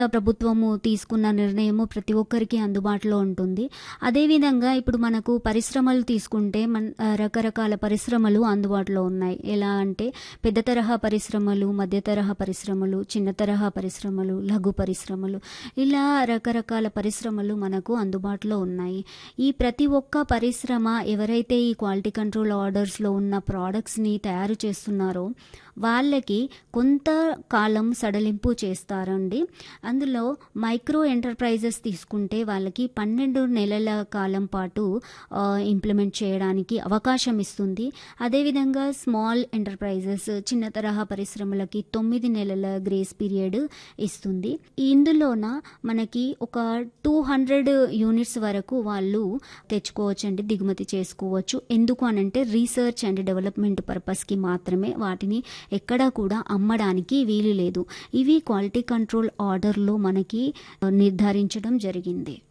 ప్రభుత్వము తీసుకున్న నిర్ణయము ప్రతి ఒక్కరికి అందుబాటులో ఉంటుంది అదేవిధంగా ఇప్పుడు మనకు పరిశ్రమలు తీసుకుంటే మన ఆ, రకరకాల పరిశ్రమలు అందుబాటులో ఉన్నాయి ఎలా అంటే పెద్ద తరహా పరిశ్రమలు మధ్య తరహా పరిశ్రమలు చిన్న తరహా పరిశ్రమలు లఘు పరిశ్రమలు ఇలా రకరకాల పరిశ్రమలు మనకు అందుబాటులో ఉన్నాయి ఈ ప్రతి ఒక్క పరిశ్రమ ఎవరైతే ఈ క్వాలిటీ కంట్రోల్ ఆర్డర్స్లో ఉన్న ప్రోడక్ట్స్ని తయారు చేస్తున్నారో వాళ్ళకి కొంత కాలం సడలింపు చేస్తారండి అందులో మైక్రో ఎంటర్ప్రైజెస్ తీసుకుంటే వాళ్ళకి పన్నెండు నెలల కాలం పాటు ఆ, ఇంప్లిమెంట్ చేయడానికి అవకాశం ఇస్తుంది అదేవిధంగా స్మాల్ ఎంటర్ప్రైజెస్ చిన్న తరహా పరిశ్రమలకి తొమ్మిది నెలల గ్రేస్ పీరియడ్ ఇస్తుంది ఇందులోన మనకి ఒక టూ హండ్రెడ్ యూనిట్స్ వరకు వాళ్ళు తెచ్చుకోవచ్చండి దిగుమతి చేసుకోవచ్చు ఎందుకు అనంటే రీసెర్చ్ అండ్ డెవలప్మెంట్ పర్పస్కి మాత్రమే వాటిని ఎక్కడా కూడా అమ్మడానికి వీలు లేదు ఇవి క్వాలిటీ కంట్రోల్ ఆర్డర్లో మనకి ఆ, నిర్ధారించడం జరిగింది